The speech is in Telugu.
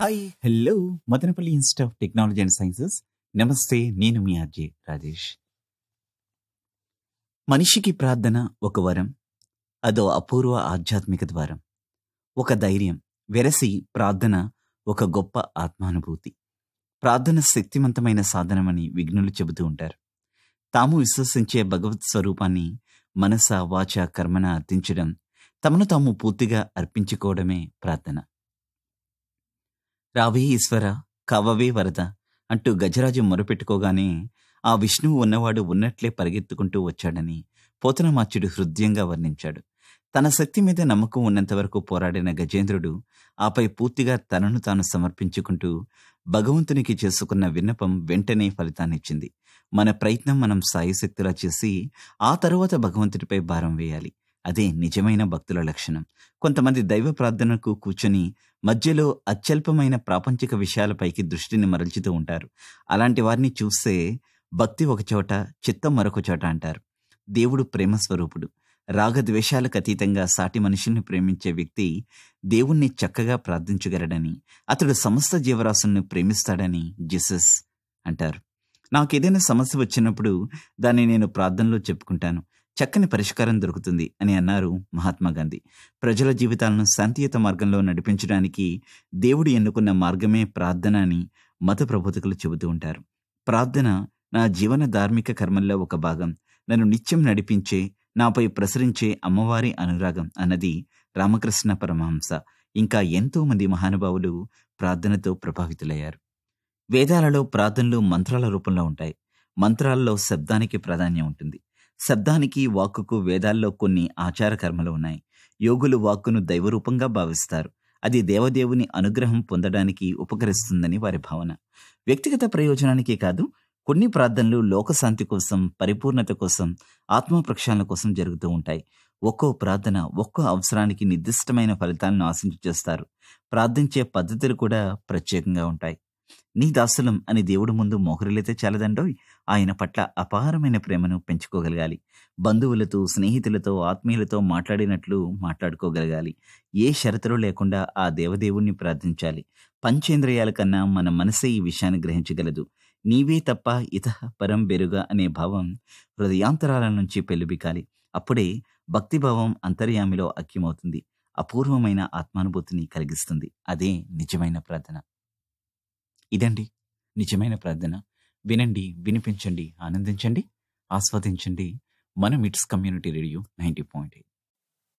hi hello Madanapalle institute of technology and sciences నమస్తే నేను మీ అజయ్ రాజేష్ మనిషికి ప్రార్థన ఒక వరం అదో అపూర్వ ఆధ్యాత్మిక ద్వారం ఒక ధైర్యం వెరసి ప్రార్థన ఒక గొప్ప ఆత్మానుభూతి ప్రార్థన శక్తివంతమైన సాధనమని విఘ్నులు చెబుతూ ఉంటారు తాము విశ్వసించే భగవత్ స్వరూపాన్ని మనస వాచ కర్మన అర్థించడం తమను తాము పూర్తిగా అర్పించుకోవడమే ప్రార్థన రావే ఈశ్వర కవవే వరద అంటూ గజరాజు మొరపెట్టుకోగానే ఆ విష్ణువు ఉన్నవాడు ఉన్నట్లే పరిగెత్తుకుంటూ వచ్చాడని పోతనమాచ్యుడు హృదయంగా వర్ణించాడు తన శక్తి మీద నమ్మకం ఉన్నంతవరకు పోరాడిన గజేంద్రుడు ఆపై పూర్తిగా తనను తాను సమర్పించుకుంటూ భగవంతునికి చేసుకున్న విన్నపం వెంటనే ఫలితాన్నిచ్చింది మన ప్రయత్నం మనం సాయశక్తులా చేసి ఆ తరువాత భగవంతుడిపై భారం వేయాలి అదే నిజమైన భక్తుల లక్షణం కొంతమంది దైవ ప్రార్థనకు కూర్చొని మధ్యలో అత్యల్పమైన ప్రాపంచిక విషయాలపైకి దృష్టిని మరల్చుతూ ఉంటారు అలాంటి వారిని చూస్తే భక్తి ఒక చోట చిత్తం మరొక చోట అంటారు దేవుడు ప్రేమ స్వరూపుడు రాగద్వేషాలకు అతీతంగా సాటి మనుషుల్ని ప్రేమించే వ్యక్తి దేవుణ్ణి చక్కగా ప్రార్థించగలడని అతడు సమస్త జీవరాశుల్ని ప్రేమిస్తాడని జీసస్ అంటారు నాకు ఏదైనా సమస్య వచ్చినప్పుడు దాన్ని నేను ప్రార్థనలో చెప్పుకుంటాను చక్కని పరిష్కారం దొరుకుతుంది అని అన్నారు మహాత్మా గాంధీ ప్రజల జీవితాలను శాంతియుత మార్గంలో నడిపించడానికి దేవుడు ఎన్నుకున్న మార్గమే ప్రార్థన అని మత ప్రబోధకులు చెబుతూ ఉంటారు ప్రార్థన నా జీవన ధార్మిక కర్మల్లో ఒక భాగం నన్ను నిత్యం నడిపించే నాపై ప్రసరించే అమ్మవారి అనురాగం అన్నది రామకృష్ణ పరమహంస ఇంకా ఎంతో మంది మహానుభావులు ప్రార్థనతో ప్రభావితులయ్యారు వేదాలలో ప్రార్థనలు మంత్రాల రూపంలో ఉంటాయి మంత్రాల్లో శబ్దానికి ప్రాధాన్యం ఉంటుంది శబ్దానికి వాక్కుకు వేదాల్లో కొన్ని ఆచార కర్మలు ఉన్నాయి యోగులు వాక్కును దైవరూపంగా భావిస్తారు అది దేవదేవుని అనుగ్రహం పొందడానికి ఉపకరిస్తుందని వారి భావన వ్యక్తిగత ప్రయోజనానికి కాదు కొన్ని ప్రార్థనలు లోకశాంతి కోసం పరిపూర్ణత కోసం ఆత్మ ప్రక్షాళన కోసం జరుగుతూ ఉంటాయి ఒక్కో ప్రార్థన ఒక్కో అవసరానికి నిర్దిష్టమైన ఫలితాలను ఆశించి చేస్తారు ప్రార్థించే పద్ధతులు కూడా ప్రత్యేకంగా ఉంటాయి నీ దాసులం అని దేవుడు ముందు మోహరులైతే చాలదండోయ్ ఆయన పట్ల అపారమైన ప్రేమను పెంచుకోగలగాలి బంధువులతో స్నేహితులతో ఆత్మీయులతో మాట్లాడినట్లు మాట్లాడుకోగలగాలి ఏ షరతులు లేకుండా ఆ దేవదేవుణ్ణి ప్రార్థించాలి పంచేంద్రియాల కన్నా మన మనసే ఈ విషయాన్ని గ్రహించగలదు నీవే తప్ప ఇత పరం బెరుగా అనే భావం హృదయాంతరాల నుంచి పెళ్లిబికాలి అప్పుడే భక్తిభావం అంతర్యామిలో అక్యమవుతుంది అపూర్వమైన ఆత్మానుభూతిని కలిగిస్తుంది అదే నిజమైన ప్రార్థన ఇదండి నిజమైన ప్రార్థన వినండి వినిపించండి ఆనందించండి ఆస్వాదించండి మన MITS community radio ninety point eight